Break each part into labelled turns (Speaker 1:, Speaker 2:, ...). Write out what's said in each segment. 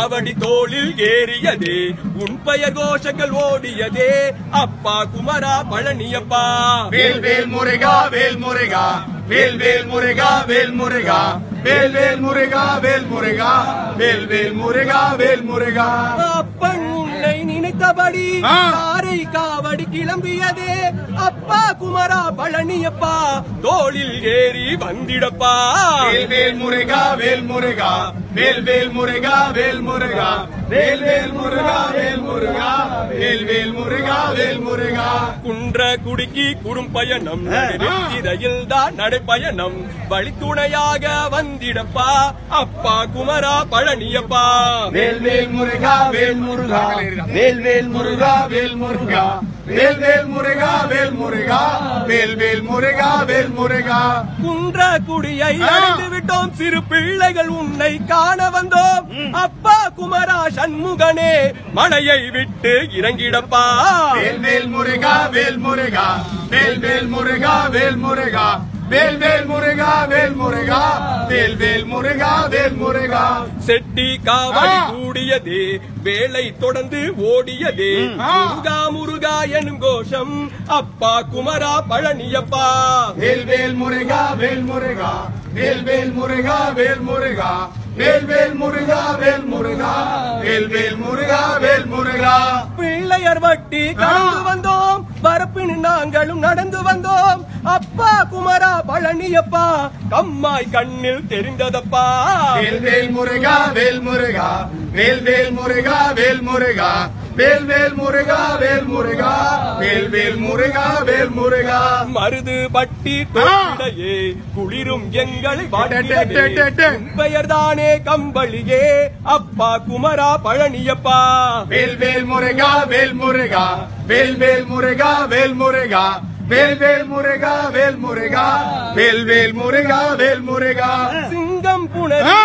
Speaker 1: அவடி தோளில் ஏறியதே உன் பெயர் கோஷங்கள் ஓடியதே அப்பா குமரா பழனியப்பா
Speaker 2: வேல் வேல் முருகா வேல் முருகா வேல் வேல் முருகா வேல் முருகா வேல் வேல் முருகா வேல் முருகா வேல் வேல் முருகா வேல் முருகா
Speaker 1: அப்பன் உன்னை நினைத்தபடி
Speaker 2: ஆ.
Speaker 1: காரை காவடி கிளம்பியதே அப்பா குமரா பழனியப்பா தோளில் ஏறி வந்திடப்பா
Speaker 2: வேல் வேல் முருகா வேல் முருகா வேல் வேல் முருகா வேல் முருகா வேல் வேல் முருகா வேல் முருகா வேல் வேல் முருகா வேல் முருகா
Speaker 1: குன்ற குடுக்கி குறும்பயணம் நெடுத்திரையில் தான் நடைப்பயணம் வழித்துணையாக வந்திடப்பா அப்பா குமரா பழனியப்பா
Speaker 2: வேல் வேல் முருகா வேல் முருகா வேல் வேல் முருகா வேல் முருகா வேல் வேல் முருகா வேல் முருகா வேல் வேல் முருகா வேல் முருகா
Speaker 1: குன்ற குடியை
Speaker 2: ஆ.
Speaker 1: அடைந்து விட்டோம் சிறு பிள்ளைகள் உன்னை காண வந்தோம் அப்பா குமரா சண்முகனே மலையை விட்டு இறங்கிடப்பா
Speaker 2: வேல் வேல் முருகா வேல் முருகா வேல் வேல் முருகா வேல் முருகா வேல் வேல் முருகா வேல் முருகா வேல் வேல் முருகா வேல் முருகா
Speaker 1: செட்டி காவடி
Speaker 2: ஆ.
Speaker 1: கூடியதே வேலை தொடர்ந்து ஓடியதே
Speaker 2: ஆ.
Speaker 1: முருகா முருகா எனும் கோஷம் அப்பா குமரா பழனியப்பா
Speaker 2: வேல் வேல் முருகா வேல் முருகா வேல் வேல் முருகா வேல் முருகா வேல் வேல் முருகா வேல் முருகா வேல் வேல் முருகா வேல் முருகா
Speaker 1: பிள்ளையர் வட்டி கடந்து
Speaker 2: ஆ.
Speaker 1: வந்தோம் வரப்பின் நாங்களும் நடந்து வந்தோம் அப்பா குமரா பழனியப்பா கம்மாய் கண்ணில் தெரிந்ததப்பா
Speaker 2: வேல் வேல் முருகா வேல் முருகா வேல் வேல் முருகா வேல் முருகா வேல் வேல் முருகா வேல் முருகா வேல் வேல் முருகா வேல் முருகா
Speaker 1: மருது பட்டி தோட்டிடையே குளிரும் எங்களை
Speaker 2: டே, டே, டே, டே, டே.
Speaker 1: பெயர் தானே கம்பளியே அப்பா குமரா பழனியப்பா
Speaker 2: வேல் வேல் முருகா வேல் முருகா வேல் வேல் முருகா வேல் முருகா வேல் வேல் முருகா வேல் முருகா வேல் வேல் முருகா வேல் முருகா
Speaker 1: சிங்கம் புணர்
Speaker 2: ஆ!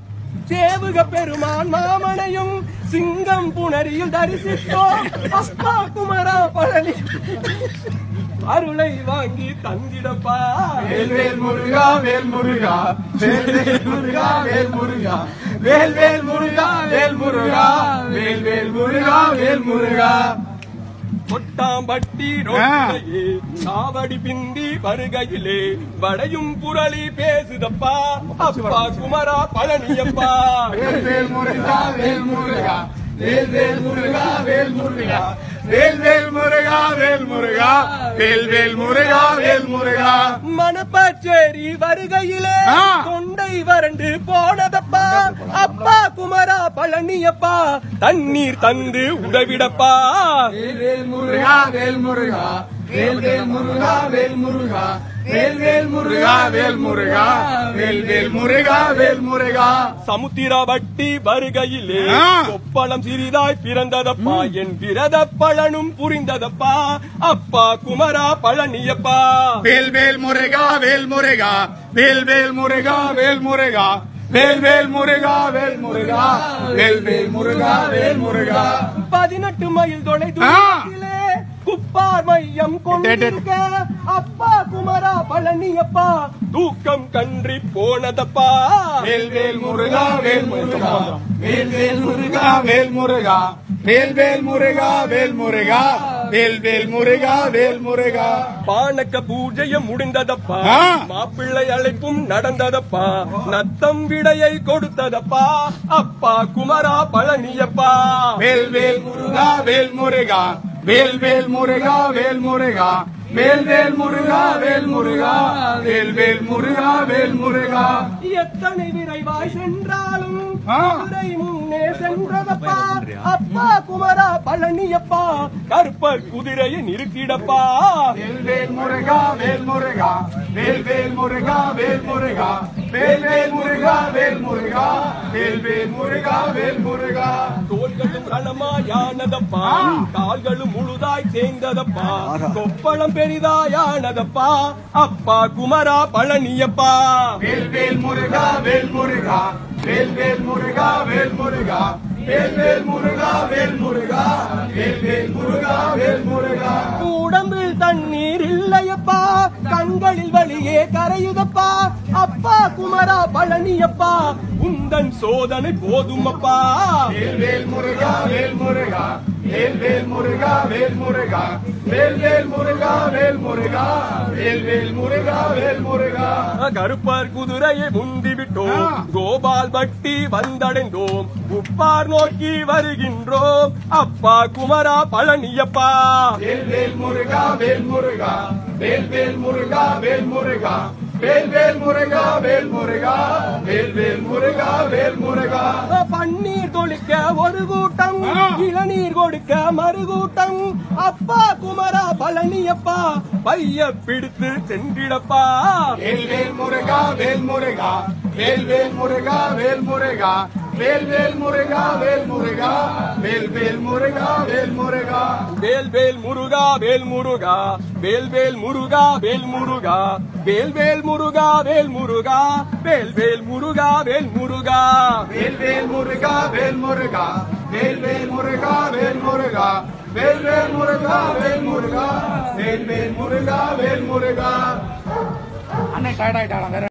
Speaker 1: சேவுக பெருமான் மாமனையும் சிங்கம் புணரியில் தரிசித்தோம் அப்பா குமரா பழனி அருளை வாங்கி தந்திடப்பா
Speaker 2: வேல் வேல் முருகா வேல் முருகா வேல் வேல் முருகா வேல் முருகா வேல் வேல் முருகா வேல் முருகா வேல் வேல் முருகா வேல் முருகா
Speaker 1: கொட்டாம்பட்டி ரோட்டிலே சாவடி பிந்தி வருகையிலே வடையும் புரளி பேசுதப்பா அப்பா குமரா பழனியப்பா
Speaker 2: வேல் வேல் முருகா வேல் முருகா வேல் வேல் முருகா வேல் முருகா வேல் வேல் முருகா வேல் முருகா வேல் வேல் முருகா வேல் முருகா
Speaker 1: மணப்பச்சேரி வருகையிலே
Speaker 2: ஆ.
Speaker 1: தொண்டை வறண்டு போனதப்பா அப்பா குமரா பழனியப்பா தண்ணீர் தந்து உதவிடப்பா
Speaker 2: வேல் வேல் முருகா வேல் முருகா வேல் வேல் முருகா வேல் முருகா வேல் வேல் முருகா வேல் முருகா வேல் வேல் முருகா வேல் முருகா
Speaker 1: சமுத்திரவட்டி வருகையிலே
Speaker 2: ஆ.
Speaker 1: கொப்பளம் சிறிதாய் பிறந்ததப்பா என் விரத பலனும் புரிந்ததப்பா அப்பா குமரா பழனியப்பா
Speaker 2: வேல் வேல் முருகா வேல் முருகா வேல் வேல் முருகா வேல் முருகா வேல் வேல் முருகா வேல் முருகா வேல் வேல் முருகா வேல் முருகா
Speaker 1: பதினெட்டு மைல் தொலை
Speaker 2: ஆ.
Speaker 1: தூரத்திலே குப்பார் மையம் கொண்டிருக்க அப்பா குமரா பழனியப்பா தூக்கம் கன்றி போனதப்பா
Speaker 2: வேல் வேல் முருகா வேல் முருகா வேல் வேல் முருகா வேல் முருகா வேல் வேல் முருகா வேல் முருகா வேல் வேல் முருகா வேல் முருகா
Speaker 1: பானக்க பூஜையும் முடிந்ததப்பா
Speaker 2: ஆ.
Speaker 1: மாப்பிள்ளை அழைப்பும் நடந்ததப்பா நத்தம் விடையை கொடுத்ததப்பா அப்பா குமரா பழனியப்பா
Speaker 2: வேல் வேல் முருகா வேல் முருகா வேல் வேல் முருகா வேல் முருகா வேல் வேல் முருகா வேல் முருகா வேல் வேல் முருகா வேல் முருகா
Speaker 1: எத்தனை விரைவாய் சென்றாலும்
Speaker 2: ஆ.
Speaker 1: குதிரை முன்னே சென்றதப்பா அப்பா குமரா பழனியப்பா கருப்பர் குதிரையை நிறுத்திடப்பா
Speaker 2: வேல் வேல் முருகா வேல் முருகா வேல் வேல் முருகா வேல் முருகா வேல் வேல் முருகா வேல் முருகா வேல் வேல் முருகா வேல் முருகா
Speaker 1: தோள்களும் ரணமாயானதப்பா கால்களும் முழுதாய் சேர்ந்ததப்பா கொப்பளம் பெரிதாயானதப்பா அப்பா குமரா பழனியப்பா
Speaker 2: வேல் வேல் முருகா வேல் முருகா வேல் வேல் முருகா வேல் முருகா வேல் வேல் முருகா வேல் முருகா வேல் வேல் முருகா வேல் முருகா
Speaker 1: உடம்பில் தண்ணீர் இல்லையப்பா கண்களில் வழியே கரை கரையுதப்பா அப்பா குமரா பழனியப்பா உந்தன் சோதனை போதுமப்பா
Speaker 2: வேல் வேல் முருகா வேல் முருகா வேல் வேல் முருகா வேல் முருகா வேல் வேல் முருகா வேல் முருகா வேல் வேல் முருகா வேல் முருகா
Speaker 1: கருப்பர் குதிரையை முந்தி விட்டோம்
Speaker 2: ஆ.
Speaker 1: கோபால் பட்டி வந்தடைந்தோம் உப்பார் நோக்கி வருகின்றோம் அப்பா குமரா பழனியப்பா
Speaker 2: வேல் வேல் முருகா வேல் முருகா வேல் வேல் முருகா வேல் முருகா வேல் வேல் முருகா வேல் முருகா வேல் வேல் முருகா வேல் முருகா
Speaker 1: பன்னீர் தொளிக்க ஒரு கூட்டம்
Speaker 2: ஆ.
Speaker 1: இளநீர் கொடுக்க மறு கூட்டம் அப்பா குமரா பழனியப்பா பைய பிடித்து சென்றிடப்பா
Speaker 2: வேல் வேல் முருகா வேல் முருகா வேல் வேல் முருகா வேல் முருகா வேல் வேல் முருகா வேல் முருகா வேல் வேல் முருகா வேல் முருகா
Speaker 1: வேல் வேல் முருகா வேல் முருகா வேல் வேல் முருகா வேல் முருகா வேல் வேல் முருகா வேல் முருகா வேல் வேல் முருகா வேல் முருகா
Speaker 2: வேல் வேல் முருகா வேல் முருகா வேல் வேல் முருகா வேல் முருகா வேல் வேல் முருகா வேல் முருகா வேல் வேல் முருகா வேல் முருகா அண்ணன் டயர்ட் ஆயிட்டாங்க